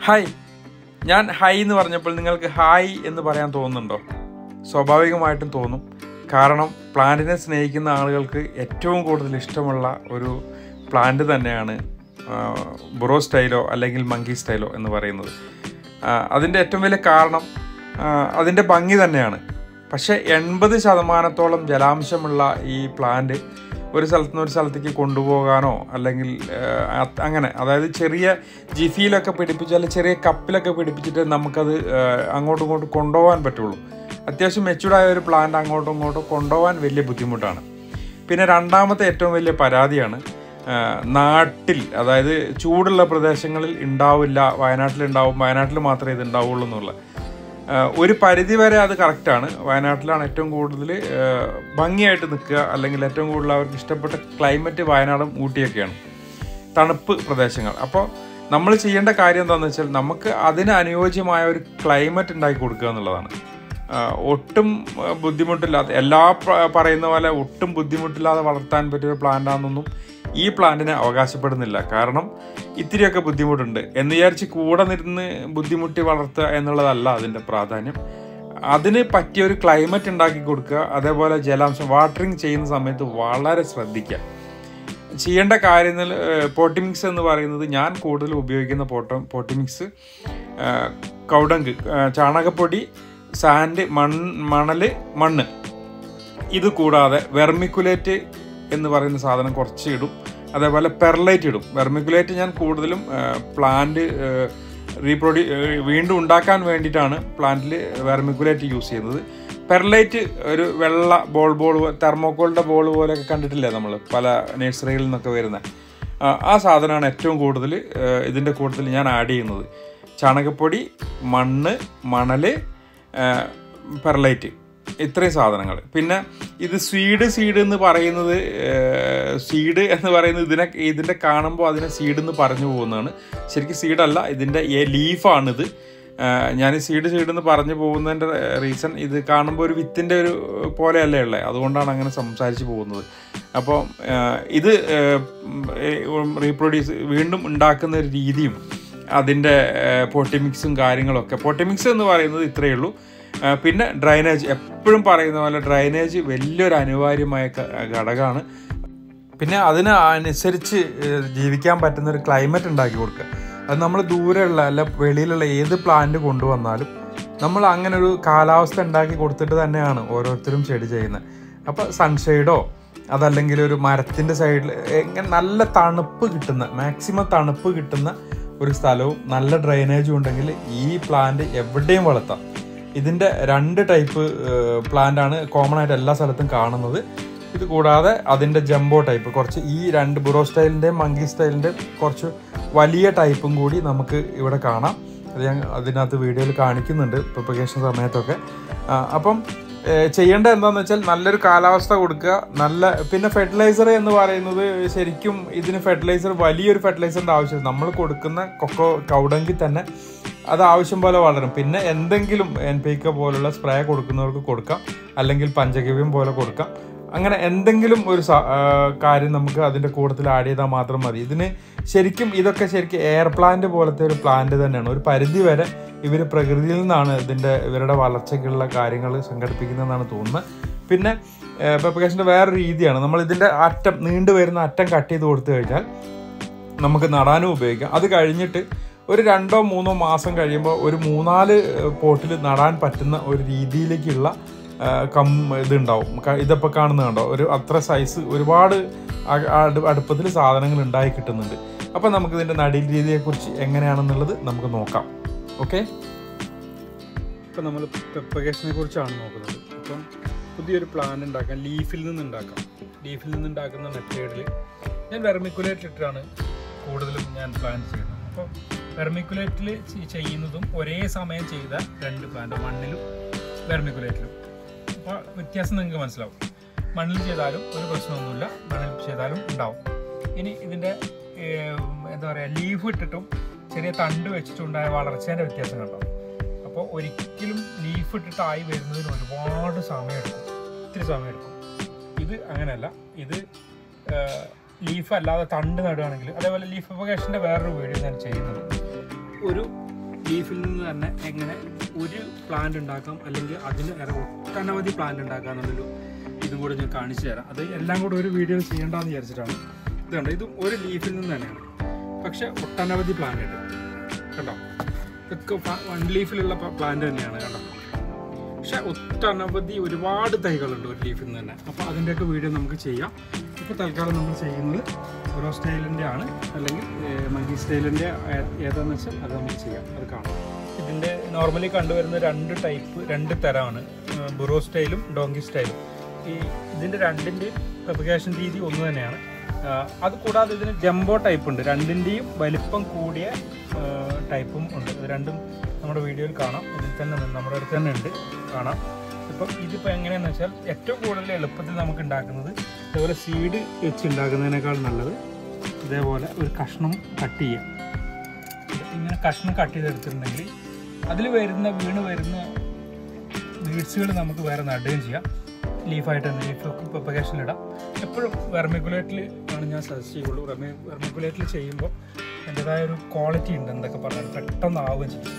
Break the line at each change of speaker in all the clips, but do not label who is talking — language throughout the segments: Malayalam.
ഹായ് ഞാൻ ഹായ് എന്ന് പറഞ്ഞപ്പോൾ നിങ്ങൾക്ക് ഹായ് എന്ന് പറയാൻ തോന്നുന്നുണ്ടോ സ്വാഭാവികമായിട്ടും തോന്നും കാരണം പ്ലാന്റിനെ സ്നേഹിക്കുന്ന ആളുകൾക്ക് ഏറ്റവും കൂടുതൽ ഇഷ്ടമുള്ള ഒരു പ്ലാന്റ് തന്നെയാണ് ബുറോ സ്റ്റൈലോ അല്ലെങ്കിൽ മങ്കി സ്റ്റൈലോ എന്ന് പറയുന്നത് ആ, അതിൻ്റെ ഏറ്റവും വലിയ കാരണം ആ, അതിൻ്റെ ഭംഗി തന്നെയാണ് പക്ഷേ എൺപത് ശതമാനത്തോളം ജലാംശമുള്ള ഈ പ്ലാന്റ് ഒരു സ്ഥലത്ത് നിന്ന് ഒരു സ്ഥലത്തേക്ക് കൊണ്ടുപോകാനോ അല്ലെങ്കിൽ ആ, അത് അങ്ങനെ അതായത് ചെറിയ ജിഫിയിലൊക്കെ പിടിപ്പിച്ച് അല്ലെങ്കിൽ ചെറിയ കപ്പിലൊക്കെ പിടിപ്പിച്ചിട്ട് നമുക്കത് ആ, അങ്ങോട്ടും ഇങ്ങോട്ടും കൊണ്ടുപോകാൻ പറ്റുള്ളൂ അത്യാവശ്യം മെച്ചൂർഡായ ഒരു പ്ലാന്റ് അങ്ങോട്ടും ഇങ്ങോട്ടും കൊണ്ടുപോകാൻ വലിയ ബുദ്ധിമുട്ടാണ് പിന്നെ രണ്ടാമത്തെ ഏറ്റവും വലിയ പരാതിയാണ് ആ, നാട്ടിൽ അതായത് ചൂടുള്ള പ്രദേശങ്ങളിൽ ഉണ്ടാവില്ല വയനാട്ടിൽ ഉണ്ടാവും വയനാട്ടിൽ മാത്രമേ ഇത് ഉണ്ടാവുള്ളൂ എന്നുള്ള ആ, ഒരു പരിധി വരെ അത് കറക്റ്റാണ് വയനാട്ടിലാണ് ഏറ്റവും കൂടുതൽ ആ, ഭംഗിയായിട്ട് നിൽക്കുക അല്ലെങ്കിൽ ഏറ്റവും കൂടുതൽ അവർക്ക് ഇഷ്ടപ്പെട്ട ക്ലൈമറ്റ് വയനാടും ഊട്ടിയൊക്കെയാണ് തണുപ്പ് പ്രദേശങ്ങൾ അപ്പോൾ നമ്മൾ ചെയ്യേണ്ട കാര്യം എന്താണെന്ന് വെച്ചാൽ നമുക്ക് അതിന് അനുയോജ്യമായ ഒരു ക്ലൈമറ്റ് ഉണ്ടാക്കി കൊടുക്കുക എന്നുള്ളതാണ് ആ, ഒട്ടും ആ, ബുദ്ധിമുട്ടില്ലാതെ എല്ലാ പ്ര- പറയുന്ന പോലെ ഒട്ടും ബുദ്ധിമുട്ടില്ലാതെ വളർത്താൻ പറ്റിയ ഒരു പ്ലാന്റാണെന്നൊന്നും ഈ പ്ലാന്റിനെ അവകാശപ്പെടുന്നില്ല കാരണം ഇത്തിരിയൊക്കെ ബുദ്ധിമുട്ടുണ്ട് എന്ന് വിചാരിച്ച് കൂടെ നിന്ന് ബുദ്ധിമുട്ടി വളർത്തുക എന്നുള്ളതല്ല അതിൻ്റെ പ്രാധാന്യം അതിന് പറ്റിയ ഒരു ക്ലൈമറ്റ് ഉണ്ടാക്കി കൊടുക്കുക അതേപോലെ ജലാംശം വാട്ടറിങ് ചെയ്യുന്ന സമയത്ത് വളരെ ശ്രദ്ധിക്കുക ചെയ്യേണ്ട കാര്യങ്ങൾ പോട്ടിമിക്സ് എന്ന് പറയുന്നത് ഞാൻ കൂടുതൽ ഉപയോഗിക്കുന്ന പോട്ടോ പോട്ടിമിക്സ് കൗഡങ്ക് ആ, ചാണകപ്പൊടി സാൻഡ് മൺ മണൽ മണ്ണ് ഇത് കൂടാതെ വെർമിക്കുലേറ്റ് എന്ന് പറയുന്ന സാധനം കുറച്ച് ഇടും അതേപോലെ പെർലൈറ്റ് ഇടും വെർമിക്കുലേറ്റ് ഞാൻ കൂടുതലും പ്ലാന്റ് റീപ്രൊഡ്യൂ വീണ്ടും ഉണ്ടാക്കാൻ വേണ്ടിയിട്ടാണ് പ്ലാന്റിൽ വെർമിക്കുലേറ്റ് യൂസ് ചെയ്യുന്നത് പെർലൈറ്റ് ഒരു വെള്ള ബോൾ ബോൾ തെർമോക്കോളിൻ്റെ ബോൾ പോലെയൊക്കെ കണ്ടിട്ടില്ലേ നമ്മൾ പല നഴ്സറികളിൽ നിന്നൊക്കെ വരുന്ന ആ, ആ സാധനമാണ് ഏറ്റവും കൂടുതൽ ഇതിൻ്റെ കൂടുതൽ ഞാൻ ആഡ് ചെയ്യുന്നത് ചാണകപ്പൊടി മണ്ണ് മണല് പെർലൈറ്റ് ഇത്രയും സാധനങ്ങൾ പിന്നെ ഇത് സ്വീഡ് സീഡ് എന്ന് പറയുന്നത് സീഡ് എന്ന് പറയുന്നത് ഇതിനെ ഇതിൻ്റെ കാണുമ്പോൾ അതിനെ സീഡ് എന്ന് പറഞ്ഞു പോകുന്നതാണ് ശരിക്കും സീഡല്ല ഇതിൻ്റെ ലീഫാണിത് ഞാൻ സീഡ് സീഡ് എന്ന് പറഞ്ഞു പോകുന്നതിൻ്റെ റീസൺ ഇത് കാണുമ്പോൾ ഒരു വിത്തിൻ്റെ ഒരു പോലെയല്ലേ ഉള്ളത് അതുകൊണ്ടാണ് അങ്ങനെ സംസാരിച്ച് പോകുന്നത് അപ്പോൾ ഇത് റീപ്രൊഡ്യൂസ് വീണ്ടും ഉണ്ടാക്കുന്ന ഒരു രീതിയും അതിൻ്റെ പൊട്ടിമിക്സും കാര്യങ്ങളൊക്കെ പൊട്ടിമിക്സ് എന്ന് പറയുന്നത് ഇത്രയേ ഉള്ളൂ ആ, പിന്നെ ഡ്രൈനേജ് എപ്പോഴും പറയുന്ന പോലെ ഡ്രൈനേജ് വലിയൊരു അനിവാര്യമായ ഘ- ഘടകമാണ് പിന്നെ അതിന് അനുസരിച്ച് ഏഹ്, ജീവിക്കാൻ പറ്റുന്ന ഒരു ക്ലൈമറ്റ് ഉണ്ടാക്കി കൊടുക്കുക അത് നമ്മൾ ദൂരെയുള്ള അല്ല വെളിയിലുള്ള ഏത് പ്ലാന്റ് കൊണ്ടുവന്നാലും നമ്മൾ അങ്ങനെ ഒരു കാലാവസ്ഥ ഉണ്ടാക്കി കൊടുത്തിട്ട് തന്നെയാണ് ഓരോരുത്തരും ചെടി ചെയ്യുന്നത് അപ്പോൾ സൺഷെയ്ഡോ അതല്ലെങ്കിൽ ഒരു മരത്തിൻ്റെ സൈഡിൽ എങ്ങനെ നല്ല തണുപ്പ് കിട്ടുന്ന മാക്സിമം തണുപ്പ് കിട്ടുന്ന ഒരു സ്ഥലവും നല്ല ഡ്രൈനേജും ഉണ്ടെങ്കിൽ ഈ പ്ലാന്റ് എവിടെയും വളർത്താം ഇതിൻ്റെ രണ്ട് ടൈപ്പ് പ്ലാന്റ് ആണ് കോമൺ ആയിട്ട് എല്ലാ സ്ഥലത്തും കാണുന്നത് ഇത് കൂടാതെ അതിൻ്റെ ജംബോ ടൈപ്പ് കുറച്ച് ഈ രണ്ട് ബുറോ സ്റ്റൈലിൻ്റെയും മങ്കി സ്റ്റൈലിൻ്റെയും കുറച്ച് വലിയ ടൈപ്പും കൂടി നമുക്ക് ഇവിടെ കാണാം അത് ഞാൻ അതിനകത്ത് വീഡിയോയിൽ കാണിക്കുന്നുണ്ട് പ്രൊപ്പഗേഷൻ സമയത്തൊക്കെ ആ, അപ്പം ഏഹ്, ചെയ്യേണ്ടത് എന്താണെന്ന് വെച്ചാൽ നല്ലൊരു കാലാവസ്ഥ കൊടുക്കുക നല്ല പിന്നെ ഫെർട്ടിലൈസർ എന്ന് പറയുന്നത് ശരിക്കും ഇതിന് ഫെർട്ടിലൈസർ വലിയൊരു ഫെർട്ടിലൈസറിൻ്റെ ആവശ്യം നമ്മൾ കൊടുക്കുന്ന കൊക്കോ കൗഡങ്കിൽ തന്നെ അത് ആവശ്യം പോലെ വളരും പിന്നെ എന്തെങ്കിലും എൻ പി കെ പോലുള്ള സ്പ്രേ കൊടുക്കുന്നവർക്ക് കൊടുക്കാം അല്ലെങ്കിൽ പഞ്ചഗവ്യം പോലെ കൊടുക്കാം അങ്ങനെ എന്തെങ്കിലും ഒരു സ- ആ, കാര്യം നമുക്ക് അതിൻ്റെ കൂട്ടത്തിൽ ആഡ് ചെയ്താൽ മാത്രം മതി ഇതിന് ശരിക്കും ഇതൊക്കെ ശരിക്കും എയർ പ്ലാന്റ് പോലത്തെ ഒരു പ്ലാന്റ് തന്നെയാണ് ഒരു പരിധി വരെ ഇവർ പ്രകൃതിയിൽ നിന്നാണ് ഇതിൻ്റെ ഇവരുടെ വളർച്ചയ്ക്കുള്ള കാര്യങ്ങൾ സംഘടിപ്പിക്കുന്നതെന്നാണ് തോന്നുന്നത് പിന്നെ പെപ്പക്കേഷൻ്റെ വേറെ രീതിയാണ് നമ്മൾ ഇതിൻ്റെ അറ്റം നീണ്ടു വരുന്ന അറ്റം കട്ട് ചെയ്ത് കൊടുത്തു കഴിഞ്ഞാൽ നമുക്ക് നടാനും ഉപയോഗിക്കാം അത് കഴിഞ്ഞിട്ട് ഒരു രണ്ടോ മൂന്നോ മാസം കഴിയുമ്പോൾ ഒരു മൂന്നാല് പോട്ടിൽ നടാൻ പറ്റുന്ന ഒരു രീതിയിലേക്കുള്ള ആ, കം ഇതുണ്ടാവും ക- ഇതിപ്പോൾ കാണുന്നുണ്ടോ ഒരു അത്ര സൈസ് ഒരുപാട് അ- അടു- അടുപ്പത്തിൽ സാധനങ്ങൾ ഉണ്ടായി കിട്ടുന്നുണ്ട് അപ്പം നമുക്ക് ഇതിൻ്റെ നടീൽ രീതിയെക്കുറിച്ച് എങ്ങനെയാണെന്നുള്ളത് നമുക്ക് നോക്കാം ഓക്കെ ഇപ്പം നമ്മൾ പെപ്പഗേഷനെ കുറിച്ചാണ് നോക്കുന്നത് അപ്പം പുതിയൊരു പ്ലാൻ ഉണ്ടാക്കാൻ ലീഫിൽ നിന്ന് ഉണ്ടാക്കാം ലീഫിൽ നിന്ന് ഉണ്ടാക്കുന്ന മെത്തേഡിൽ ഞാൻ വെർമിക്കുലേറ്റ് ഇട്ടിട്ടാണ് കൂടുതലും ഞാൻ പ്ലാൻ ചെയ്യുന്നത് അപ്പോൾ വെർമിക്കുലേറ്റിൽ ചെയ്യുന്നതും ഒരേ സമയം ചെയ്ത രണ്ട് പ്ലാന്റ് മണ്ണിലും വെർമിക്കുലേറ്റിലും അപ്പോൾ വ്യത്യാസം നിങ്ങൾക്ക് മനസ്സിലാവും മണ്ണിൽ ചെയ്താലും ഒരു പ്രശ്നമൊന്നുമില്ല മണ്ണിൽ ചെയ്താലും ഉണ്ടാവും ഇനി ഇതിൻ്റെ എന്താ പറയുക ലീഫ് ഇട്ടിട്ടും ചെറിയ തണ്ട് വെച്ചിട്ടുണ്ടായ വളർച്ചേൻ്റെ വ്യത്യാസം കണ്ടോ അപ്പോൾ ഒരിക്കലും ലീഫ് ഇട്ടിട്ടായി വരുന്നതിന് ഒരുപാട് സമയമെടുക്കും ഒത്തിരി സമയമെടുക്കും ഇത് അങ്ങനെയല്ല ഇത് ലീഫ് അല്ലാതെ തണ്ട് നടുകയാണെങ്കിൽ അതേപോലെ ലീഫ് പ്രൊപ്പഗേഷൻ്റെ വേറൊരു വീഡിയോ ഞാൻ ചെയ്യുന്നുണ്ട് ഒരു
ലീഫിൽ നിന്ന് തന്നെ എങ്ങനെ ഒരു പ്ലാന്റ് ഉണ്ടാക്കാം അല്ലെങ്കിൽ അതിന് വേറെ ഒട്ടനവധി പ്ലാന്റ് ഉണ്ടാക്കാം എന്നുള്ളൊരു ഇതും കൂടെ ഞാൻ കാണിച്ചു തരാം അത് എല്ലാം കൂടെ ഒരു വീഡിയോ ചെയ്യേണ്ടെന്ന് വിചാരിച്ചിട്ടാണ് ഇതുണ്ട് ഇതും ഒരു ലീഫിൽ നിന്ന് തന്നെയാണ് പക്ഷെ ഒട്ടനവധി പ്ലാന്റ് ഉണ്ട് കണ്ടോ ഇതൊക്കെ വൺ ലീഫിലുള്ള പ്ലാന്റ് തന്നെയാണ് കണ്ടോ പക്ഷെ ഒട്ടനവധി ഒരുപാട് തൈകളുണ്ട് ഒരു ലീഫിൽ നിന്ന് തന്നെ അപ്പോൾ അതിൻ്റെയൊക്കെ വീഡിയോ നമുക്ക് ചെയ്യാം ഇപ്പോൾ തൽക്കാലം നമ്മൾ ചെയ്യുന്നത് ഓരോ സ്റ്റൈലിൻ്റെ ആണ് അല്ലെങ്കിൽ മങ്കി സ്റ്റൈലിൻ്റെ ഏതാണെന്ന് വെച്ചാൽ അത് നമുക്ക് ചെയ്യാം അത് കാണാം ഇതിൻ്റെ നോർമലി കണ്ടുവരുന്ന രണ്ട് ടൈപ്പ് രണ്ട് തരമാണ് ബുറോ സ്റ്റൈലും ഡോങ്കി സ്റ്റൈലും ഈ ഇതിൻ്റെ രണ്ടിൻ്റെയും പ്രൊപ്പഗേഷൻ രീതി ഒന്ന് തന്നെയാണ് ആ, അത് കൂടാതെ ഇതിന് ജംബോ ടൈപ്പ് ഉണ്ട് രണ്ടിൻ്റെയും വലിപ്പം കൂടിയ ടൈപ്പും ഉണ്ട് ഇത് രണ്ടും നമ്മുടെ വീഡിയോയിൽ കാണാം ഇതിൽ തന്നെ ഉണ്ട്. നമ്മുടെ അടുത്ത് തന്നെ ഉണ്ട് കാണാം ഇപ്പം ഇതിപ്പോൾ എങ്ങനെയാണെന്ന് വെച്ചാൽ ഏറ്റവും കൂടുതൽ എളുപ്പത്തിൽ നമുക്ക് ഉണ്ടാക്കുന്നത് ഇതേപോലെ സീഡ് വെച്ച് ഉണ്ടാക്കുന്നതിനേക്കാൾ നല്ലത് ഇതേപോലെ ഒരു കഷ്ണം കട്ട് ചെയ്യുക ഇങ്ങനെ കഷ്ണം കട്ട് ചെയ്തെടുത്തിട്ടുണ്ടെങ്കിൽ അതിൽ വരുന്ന വീണ് വരുന്ന ബീഡ്സുകൾ നമുക്ക് വേറെ നടുകയും ചെയ്യാം ലീഫായിട്ട് തന്നെ ലീഫ് പ്രൊപ്പഗേഷനിലിടാം എപ്പോഴും വെർമിക്കുലേറ്റിൽ ആണ് ഞാൻ സജസ്റ്റ് ചെയ്യുള്ളൂ വെർമി വെർമിക്കുലേറ്റിൽ ചെയ്യുമ്പോൾ അതിൻ്റെതായ ഒരു ക്വാളിറ്റി ഉണ്ട് എന്തൊക്കെ പറഞ്ഞാൽ പെട്ടെന്ന് ആവുകയും ചെയ്യും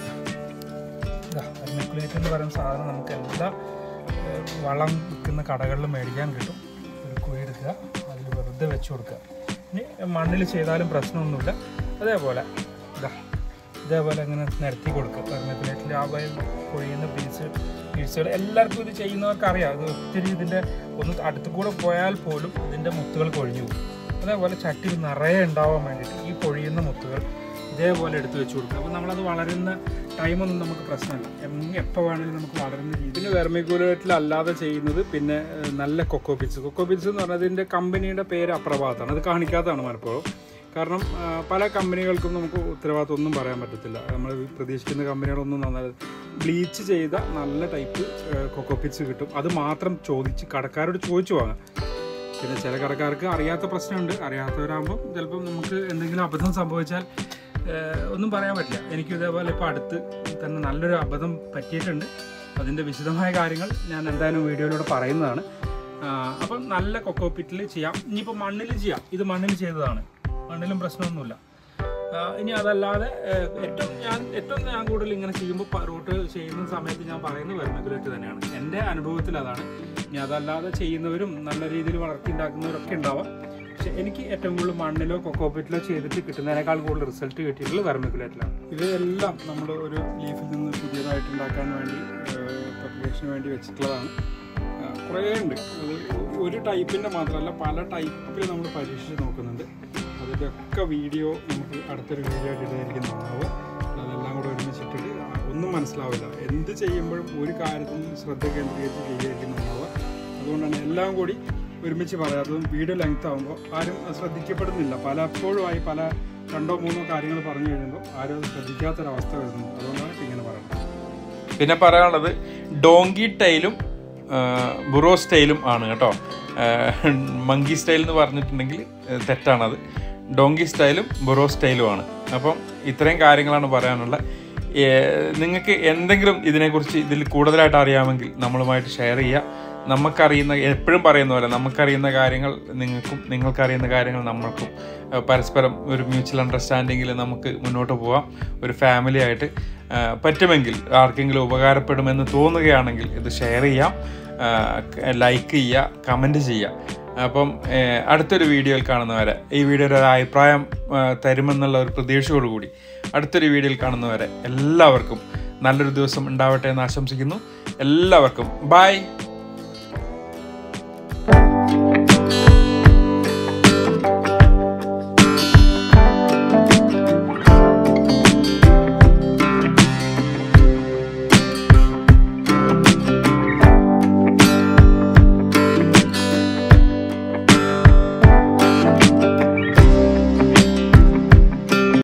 ഇതാ വെർമിക്കുലേറ്റ് എന്ന് പറയുന്ന സാധനം നമുക്ക് എല്ലാ ഏഹ്, വളം വിൽക്കുന്ന കടകളിലും മേടിക്കാൻ കിട്ടും ഒരു കുഴി എടുക്കുക അതിൽ വെറുതെ വെച്ച് കൊടുക്കുക ഇനി മണ്ണിൽ ചെയ്താലും പ്രശ്നമൊന്നുമില്ല അതേപോലെ ഇതാ ഇതേപോലെ ഇങ്ങനെ നിരത്തി കൊടുക്കുക വെർമിക്കുലേറ്റിൽ ആ വഴി പൊഴിയുന്ന പീസ് പീസുകൾ എല്ലാവർക്കും ഇത് ചെയ്യുന്നവർക്ക് അറിയാം ഇത് ഒത്തിരി ഇതിൻ്റെ ഒന്ന് അടുത്ത് കൂടെ പോയാൽ പോലും ഇതിൻ്റെ മുത്തുകൾ കൊഴിഞ്ഞു പോകും അതേപോലെ ചട്ടിയിൽ നിറയെ ഉണ്ടാവാൻ വേണ്ടിയിട്ട് ഈ പൊഴിയുന്ന മുത്തുകൾ ഇതേപോലെ എടുത്ത് വെച്ച് കൊടുക്കുക അപ്പോൾ നമ്മളത് വളരുന്ന ടൈമൊന്നും നമുക്ക് പ്രശ്നമില്ല എപ്പോൾ വേണമെങ്കിലും നമുക്ക് വളരുന്ന രീതിയിൽ വെർമിക്കുലേറ്റിൽ അല്ലാതെ ചെയ്യുന്നത് പിന്നെ ഏഹ്, നല്ല കൊക്കോ പിറ്റ്സ് കൊക്കോ പിറ്റ്സ് എന്ന് പറഞ്ഞാൽ ഇതിൻ്റെ കമ്പനിയുടെ പേര് അപ്രഭാതമാണ് അത് കാണിക്കാത്തതാണ് പലപ്പോഴും കാരണം ആ, പല കമ്പനികൾക്കും നമുക്ക് ഉത്തരവാദിത്വം ഒന്നും പറയാൻ പറ്റത്തില്ല നമ്മൾ പ്രതീക്ഷിക്കുന്ന കമ്പനികളൊന്നും നന്നായി ബ്ലീച്ച് ചെയ്ത നല്ല ടൈപ്പ് കൊക്കോ പിറ്റ്സ് കിട്ടും അത് മാത്രം ചോദിച്ച് കടക്കാരോട് ചോദിച്ചു വാങ്ങാം പിന്നെ ചില കടക്കാർക്ക് അറിയാത്ത പ്രശ്നമുണ്ട് അറിയാത്തവരാകുമ്പോൾ ചിലപ്പം നമുക്ക് എന്തെങ്കിലും അബദ്ധം സംഭവിച്ചാൽ ഏഹ്, ഒന്നും പറയാൻ പറ്റില്ല എനിക്ക് ഇതേപോലെ ഇപ്പോൾ അടുത്ത് തന്നെ നല്ലൊരു അബദ്ധം പറ്റിയിട്ടുണ്ട് അതിൻ്റെ വിശദമായ കാര്യങ്ങൾ ഞാൻ എന്തായാലും വീഡിയോയിലൂടെ പറയുന്നതാണ് ആഹ്, അപ്പം നല്ല കൊക്കോപ്പിറ്റിൽ ചെയ്യാം ഇനിയിപ്പോൾ മണ്ണിൽ ചെയ്യാം ഇത് മണ്ണിൽ ചെയ്തതാണ് മണ്ണിലും പ്രശ്നമൊന്നുമില്ല ആഹ്, ഇനി അതല്ലാതെ ഏഹ്, ഏറ്റവും ഞാൻ ഏറ്റവും ഞാൻ കൂടുതൽ ഇങ്ങനെ ചെയ്യുമ്പോൾ റൂട്ട് ചെയ്യുന്ന സമയത്ത് ഞാൻ പറയുന്നത് വെർമിക്കുലേറ്റ് തന്നെയാണ് എൻ്റെ അനുഭവത്തിൽ അതാണ് ഇനി അതല്ലാതെ ചെയ്യുന്നവരും നല്ല രീതിയിൽ വളർത്തി ഉണ്ടാക്കുന്നവരൊക്കെ ഉണ്ടാവാം പക്ഷെ എനിക്ക് ഏറ്റവും കൂടുതൽ മണ്ണിലോ കൊക്കോപ്പിറ്റിലോ ചെയ്തിട്ട് കിട്ടുന്നതിനേക്കാൾ കൂടുതൽ റിസൾട്ട് കിട്ടിയിട്ടുള്ളത് വെർമിക്കുലേറ്റിലാണ് ഇവയെല്ലാം നമ്മൾ ഒരു ലീഫിൽ നിന്ന് പുതിയതായിട്ട് ഉണ്ടാക്കാൻ വേണ്ടി പ്രൊപ്പഗേഷന് വേണ്ടി വെച്ചിട്ടുള്ളതാണ് ആ, കുറേ ഉണ്ട് അത് ഒരു ടൈപ്പിൻ്റെ മാത്രമല്ല പല ടൈപ്പിൽ നമ്മൾ പരീക്ഷിച്ച് നോക്കുന്നുണ്ട് അതിൻ്റെ ഒക്കെ വീഡിയോ നമുക്ക് അടുത്തൊരു വീഡിയോ ആയിട്ട് ഇടായിരിക്കും നന്നാവുക അതെല്ലാം കൂടെ ഒരുമിച്ചിട്ടിട്ട് ഒന്നും മനസ്സിലാവില്ല എന്ത് ചെയ്യുമ്പോഴും ഒരു കാര്യത്തിൽ ശ്രദ്ധ കേന്ദ്രീകരിച്ച് ചെയ്യുകയായിരിക്കും നന്നാവുക അതുകൊണ്ടാണ് എല്ലാം കൂടി ഒരുമിച്ച് പറയാത്തതും വീഡിയോ ലെങ്ത് ആകുമ്പോൾ ആരും അത് ശ്രദ്ധിക്കപ്പെടുന്നില്ല പലപ്പോഴുമായി പല രണ്ടോ മൂന്നോ കാര്യങ്ങൾ പറഞ്ഞു കഴിയുമ്പോൾ ആരും അത് ശ്രദ്ധിക്കാത്തൊരവസ്ഥ വരുന്നു അതുകൊണ്ടാണ് ഇങ്ങനെ പറയുന്നത്
പിന്നെ പറയാനുള്ളത് ഡോങ്കി ടൈലും ബുറോ സ്റ്റൈലും ആണ് കേട്ടോ മങ്കി സ്റ്റൈൽ എന്ന് പറഞ്ഞിട്ടുണ്ടെങ്കിൽ ഏഹ്, തെറ്റാണത് ഡോങ്കി സ്റ്റൈലും ബുറോ സ്റ്റൈലും ആണ് അപ്പം ഇത്രയും കാര്യങ്ങളാണ് പറയാനുള്ളത് നിങ്ങൾക്ക് എന്തെങ്കിലും ഇതിനെക്കുറിച്ച് ഇതിൽ കൂടുതലായിട്ട് അറിയാമെങ്കിൽ നമ്മളുമായിട്ട് ഷെയർ ചെയ്യുക നമുക്കറിയുന്ന എപ്പോഴും പറയുന്ന പോലെ നമുക്കറിയുന്ന കാര്യങ്ങൾ നിങ്ങൾക്കും നിങ്ങൾക്കറിയുന്ന കാര്യങ്ങൾ നമ്മൾക്കും ഏഹ്, പരസ്പരം ഒരു മ്യൂച്വൽ അണ്ടർസ്റ്റാൻഡിങ്ങിൽ നമുക്ക് മുന്നോട്ട് പോവാം ഒരു ഫാമിലി ആയിട്ട് ഏഹ്, പറ്റുമെങ്കിൽ ആർക്കെങ്കിലും ഉപകാരപ്പെടുമെന്ന് തോന്നുകയാണെങ്കിൽ ഇത് ഷെയർ ചെയ്യാം ലൈക്ക് ചെയ്യുക കമൻറ്റ് ചെയ്യുക അപ്പം ഏഹ്, അടുത്തൊരു വീഡിയോയിൽ കാണുന്നവരെ ഈ വീഡിയോയുടെ ഒരു അഭിപ്രായം ഏഹ്, തരുമെന്നുള്ള ഒരു പ്രതീക്ഷയോടുകൂടി അടുത്തൊരു വീഡിയോയിൽ കാണുന്നവരെ എല്ലാവർക്കും നല്ലൊരു ദിവസം ഉണ്ടാവട്ടെ എന്ന് ആശംസിക്കുന്നു എല്ലാവർക്കും ബൈ